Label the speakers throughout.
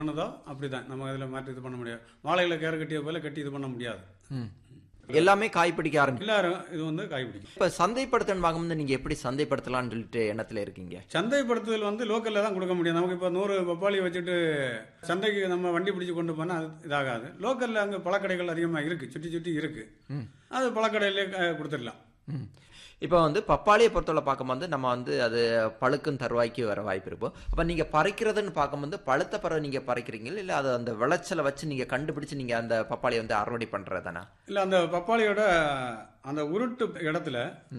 Speaker 1: பண்ணதோ அப்படிதான் நம்ம அதில் மாற்றி இது பண்ண முடியாது வாழையில கேர கட்டிய போல கட்டி இது பண்ண முடியாது
Speaker 2: ம். எல்லாமே காய் பிடிக்க ஆரம்பிக்கும்
Speaker 1: எல்லாரும் இது வந்து காய் பிடிக்கும்
Speaker 2: இப்ப சந்தைப்படுத்தல் வாங்கும்போது நீங்க எப்படி சந்தைப்படுத்தலாம்னு சொல்லிட்டு எண்ணத்துல இருக்கீங்க
Speaker 1: சந்தைப்படுத்துதல் வந்து லோக்கல்ல தான் கொடுக்க முடியும் நமக்கு இப்போ நூறு பப்பாளி வச்சுட்டு சந்தைக்கு நம்ம வண்டி பிடிச்சு கொண்டு போனால் அது இதாகாது லோக்கல்ல அங்கே பழக்கடைகள் அதிகமாக இருக்கு சுற்றி சுற்றி இருக்கு அது பழக்கடையிலே அஹ், கொடுத்துடலாம்
Speaker 2: ம். இப்போ வந்து பப்பாளியை பொறுத்தவரை பார்க்கும்போது நம்ம வந்து அது பழுக்கும் தருவாய்க்கு வர வாய்ப்பு இருக்கும் அப்போ நீங்கள் பறிக்கிறதுன்னு பார்க்கும்போது பழுத்த பறவை நீங்கள் பறிக்கிறீங்களா இல்லை அது அந்த விளைச்சலை வச்சு நீங்கள் கண்டுபிடிச்சு நீங்கள் அந்த பப்பாளியை வந்து அறுவடை பண்ணுறதானா
Speaker 1: இல்லை அந்த பப்பாளியோட அந்த உருட்டு இடத்துல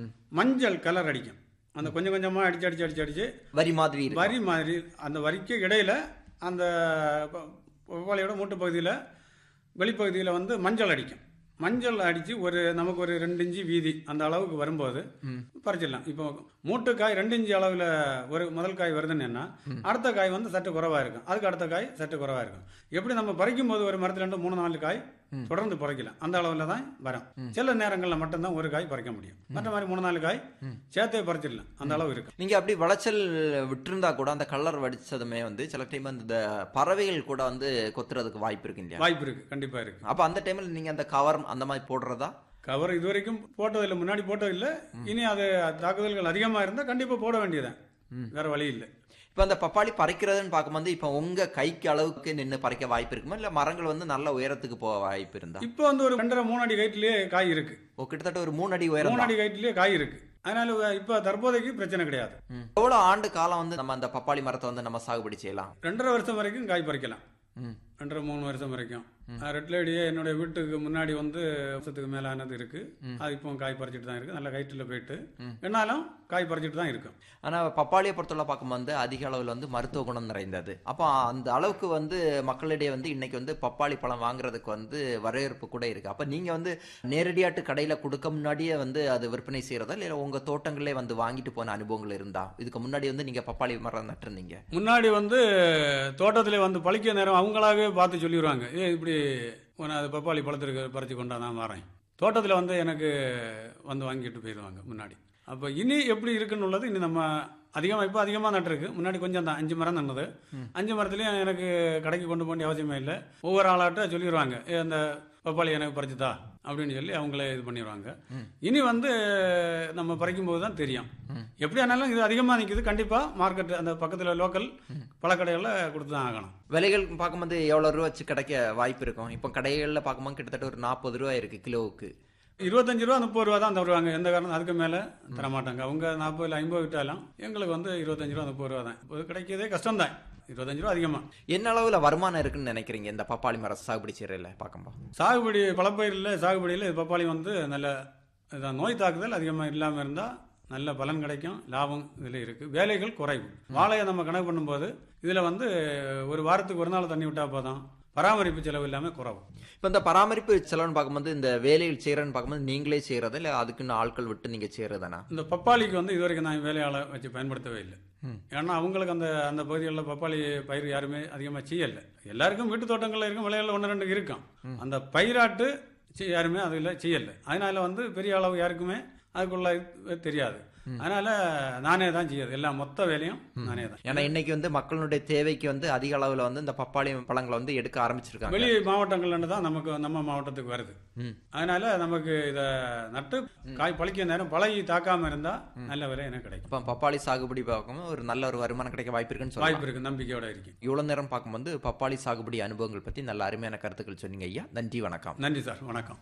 Speaker 1: மஞ்சள் கலர் அடிக்கும் அந்த கொஞ்சம் கொஞ்சமாக அடிச்சு அடிச்சு அடிச்சு அடிச்சு
Speaker 2: வரி மாதிரி இருக்கு
Speaker 1: வரி மாதிரி அந்த வரிக்கு இடையில அந்த ப- பப்பாளியோட மூட்டு பகுதியில் வெளிப்பகுதியில் வந்து மஞ்சள் அடிக்கும் மஞ்சள் அடித்து ஒரு நமக்கு ஒரு ரெண்டு இன்ச்சு வீதி அந்த அளவுக்கு வரும்போது பறிச்சிடலாம் இப்போ மூட்டு காய் ரெண்டு இன்ச்சு அளவில் ஒரு முதல் காய் வருதுன்னா அடுத்த காய் வந்து சற்று குறைவாக இருக்கும் அதுக்கு அடுத்த காய் சற்று குறைவாக இருக்கும் எப்படி நம்ம பறிக்கும் போது ஒரு மரத்துல இருந்து மூணு நாலு காய் தொடர்ந்து பறிக்கலாம் அந்த அளவில் தான் வரும் சில நேரங்களில் மட்டும்தான் ஒரு காய் பறிக்க முடியும் மற்ற மாதிரி மூணு நாலு காய் சேர்த்தே பறிச்சிடலாம் அந்த அளவு இருக்கு
Speaker 2: நீங்கள் அப்படி விளைச்சல் விட்டிருந்தா கூட அந்த கலர் வடிச்சதுமே வந்து சில டைம் அந்த பறவைகள் கூட வந்து கொத்துறதுக்கு வாய்ப்பு இருக்கு இல்லையா
Speaker 1: வாய்ப்பு இருக்கு கண்டிப்பா இருக்கு
Speaker 2: அப்போ அந்த டைமில் நீங்கள் அந்த கவர் அந்த மாதிரி போடுறதா
Speaker 1: கவர் இதுவரைக்கும் போட்டதில்லை முன்னாடி போட்டதில்லை இனி அது தாக்குதல்கள் அதிகமா இருந்தா கண்டிப்பா போட வேண்டியதான் வேற வழி இல்லை
Speaker 2: இப்போ அந்த பப்பாளி பறிக்கிறதுன்னு பார்க்கும்போது இப்போ உங்க கைக்கு அளவுக்கு நின்று பறிக்க வாய்ப்பு இருக்குமா இல்லை மரங்கள் வந்து நல்ல உயரத்துக்கு போக வாய்ப்பு இருந்தா
Speaker 1: இப்போ வந்து ஒரு ரெண்டரை மூணு அடி ஹைட்லயே காய் இருக்கு
Speaker 2: ஓ கிட்டத்தட்ட ஒரு மூணு அடி உயரம்
Speaker 1: மூணு அடி ஹைட்லயே காய் இருக்கு அதனால இப்ப தற்போதைக்கு பிரச்சனை கிடையாது
Speaker 2: ம். எவ்வளவு ஆண்டு காலம் வந்து நம்ம அந்த பப்பாளி மரத்தை வந்து நம்ம சாகுபடி செய்யலாம்
Speaker 1: ரெண்டரை வருஷம் வரைக்கும் காய் பறிக்கலாம்
Speaker 2: ம்.
Speaker 1: ரெண்டரை மூணு வருஷம் வரைக்கும் ரெட் லேடியே என்னுடைய வீட்டுக்கு முன்னாடி வந்து வருஷத்துக்கு மேலானது இருக்கு அது இப்போ காய் பறிச்சிட்டு தான் இருக்கு நல்ல ஹைட்டில் போயிட்டு என்னாலும் காய் பறிச்சிட்டு தான் இருக்கும்
Speaker 2: ஆனா பப்பாளியை பொறுத்தவரை பார்க்கும்போது அதிக அளவில் வந்து மருத்துவ குணம் நிறைந்தது அப்போ அந்த அளவுக்கு வந்து மக்களிடையே வந்து இன்னைக்கு வந்து பப்பாளி பழம் வாங்குறதுக்கு வந்து வரவேற்பு கூட இருக்கு அப்ப நீங்க வந்து நேரடியாட்டு கடையில கொடுக்க முன்னாடியே வந்து அது விற்பனை செய்யறதா இல்லை உங்க தோட்டங்களே வந்து வாங்கிட்டு போன அனுபவங்கள் இருந்தா இதுக்கு முன்னாடி வந்து நீங்க பப்பாளி மரம் நட்டிருந்தீங்க
Speaker 1: முன்னாடி வந்து தோட்டத்தில் வந்து பழிக்க நேரம் அவங்களாவே பார்த்து சொல்லிடுவாங்க ஏ இப்படி உன அது பப்பாளி பழத்திற்கு பறித்து கொண்டா நான் வரேன் தோட்டத்தில் வந்து எனக்கு வந்து வாங்கிட்டு போயிடுவாங்க முன்னாடி அப்போ இனி எப்படி இருக்குன்னு உள்ளது இனி நம்ம அதிகமாக இப்போ அதிகமாக நட்டுருக்கு முன்னாடி கொஞ்சம் தான் அஞ்சு மரம் நன்னது அஞ்சு மரத்துலையும் எனக்கு கடைக்கு கொண்டு போக வேண்டிய அவசியமே இல்லை ஒவ்வொரு ஆளாட்ட சொல்லிடுவாங்க ஏ அந்த பப்பாளி எனக்கு பறிச்சுதா அப்படின்னு சொல்லி அவங்களே இது பண்ணிடுவாங்க இனி வந்து நம்ம பறிக்கும் போது தான் தெரியும் எப்படி ஆனாலும் இது அதிகமாக நிற்குது கண்டிப்பாக மார்க்கெட் அந்த பக்கத்தில் லோக்கல் பழக்கடைகளில் கொடுத்து தான் ஆகணும்
Speaker 2: விலைகள் பார்க்கும்போது எவ்வளவு ரூபா வச்சு கிடைக்க வாய்ப்பு இருக்கும் இப்போ கடைகளில் பார்க்கும்போது கிட்டத்தட்ட ஒரு நாற்பது ரூபா இருக்கு கிலோவுக்கு
Speaker 1: இருபத்தஞ்சு ரூபா முப்பது ரூபா தான் தருவாங்க எந்த காரணம் அதுக்கு மேலே தரமாட்டாங்க அவங்க நாற்பது இல்லை ஐம்பது விட்டாலும் எங்களுக்கு வந்து இருபத்தஞ்சு ரூபா முப்பது ரூபா தான் இப்போ கிடைக்கிறதே கஷ்டம் தான் இருபத்தஞ்சு ரூபா அதிகமாக
Speaker 2: என்ன அளவுல வருமானம் இருக்குன்னு நினைக்கிறீங்க இந்த பப்பாளி மரம் சாகுபடி செய்யறதுல பார்க்கும்போது
Speaker 1: சாகுபடி பழப்பயிரில் சாகுபடியில் இது பப்பாளி வந்து நல்ல இதான் நோய் தாக்குதல் அதிகமாக இல்லாமல் இருந்தால் நல்ல பலன் கிடைக்கும் லாபம் இதில் இருக்குது வேலைகள் குறைவு வாழையை நம்ம கணக்கு பண்ணும்போது இதில் வந்து ஒரு வாரத்துக்கு ஒரு நாள் தண்ணி விட்டால் போதும் பராமரிப்பு செலவு இல்லாமல் குறவு
Speaker 2: இப்போ இந்த பராமரிப்பு செலவுன்னு பார்க்கும்போது இந்த வேலைகள் செய்யறன்னு பார்க்கும்போது நீங்களே செய்யறதா இல்லை அதுக்குன்னு ஆட்கள் விட்டு நீங்க செய்யறதானா
Speaker 1: இந்த பப்பாளிக்கு வந்து இதுவரைக்கும் நான் வேலையாளை வச்சு பயன்படுத்தவே இல்லை ஏன்னா அவங்களுக்கு அந்த அந்த பகுதிகளில் பப்பாளி பயிர் யாருமே அதிகமாக செய்யலை எல்லாருக்கும் வீட்டு தோட்டங்களில் இருக்கும் விளையாடல ஒன்று ரெண்டு இருக்கும் அந்த பயிராட்டு செய்- யாருமே அதில் செய்யலை அதனால வந்து பெரிய அளவு யாருக்குமே அதுக்குள்ள இது தெரியாது அதனால நானே தான் செய்யாது எல்லா மொத்த வேலையும் நானே தான்
Speaker 2: ஏன்னா இன்னைக்கு வந்து மக்களுடைய தேவைக்கு வந்து அதிக அளவுல வந்து இந்த பப்பாளி பழங்களை வந்து எடுக்க ஆரம்பிச்சிருக்காங்க
Speaker 1: வெளி மாவட்டங்கள்ல தான் நமக்கு நம்ம மாவட்டத்துக்கு வருது
Speaker 2: ம்.
Speaker 1: அதனால நமக்கு இதை நட்டு காய் பழிக்க நேரம் பழகி தாக்காம இருந்தா நல்ல விலை எனக்கு கிடைக்கும்
Speaker 2: இப்போ பப்பாளி சாகுபடி பார்க்கும்போது ஒரு நல்ல ஒரு வருமானம் கிடைக்க வாய்ப்பு இருக்குன்னு சொல்லலாம்
Speaker 1: வாய்ப்பு இருக்கு நம்பிக்கையோட இருக்கு
Speaker 2: இவ்வளவு நேரம் பார்க்கும்போது பப்பாளி சாகுபடி அனுபவங்கள் பத்தி நல்ல அருமையான கருத்துக்கள் சொன்னீங்க ஐயா நன்றி வணக்கம்
Speaker 1: நன்றி சார் வணக்கம்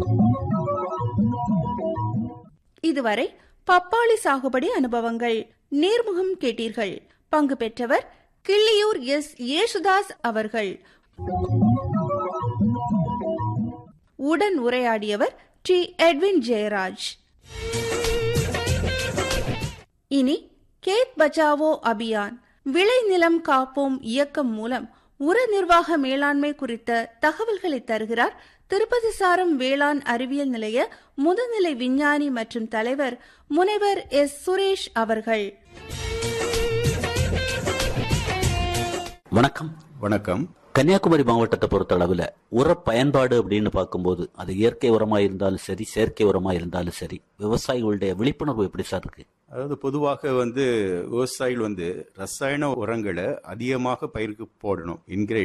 Speaker 3: இதுவரை பப்பாளி சாகுபடி அனுபவங்கள் நேர்முகம் கேட்டீர்கள் பங்கு பெற்றவர் கிள்ளியூர் எஸ் ஏசுதாஸ் அவர்கள் உடன் உரையாடியவர் டி எட்வின் ஜெயராஜ் இனி கேத் பச்சாவோ அபியான் விளைநிலம் காப்போம் இயக்கம் மூலம் உர நிர்வாக மேலாண்மை குறித்த தகவல்களை தருகிறார் திருப்பதி சாரம் வேளாண் அறிவியல் நிலைய முதுநிலை விஞ்ஞானி மற்றும் தலைவர் முனைவர் எஸ் சுரேஷ் அவர்கள்
Speaker 4: வணக்கம்
Speaker 5: வணக்கம்
Speaker 4: கன்னியாகுமரி மாவட்டத்தை பொறுத்த அளவுல உர பயன்பாடு அப்படின்னு பார்க்கும்போது அது இயற்கை உரமா இருந்தாலும் சரி செயற்கை உரமா இருந்தாலும் சரி விவசாயிகளுடைய விழிப்புணர்வு எப்படி சார் இருக்கு
Speaker 5: அதாவது பொதுவாக வந்து விவசாயிகள் வந்து ரசாயன உரங்களை அதிகமாக பயிருக்கு போடணும் என்கிற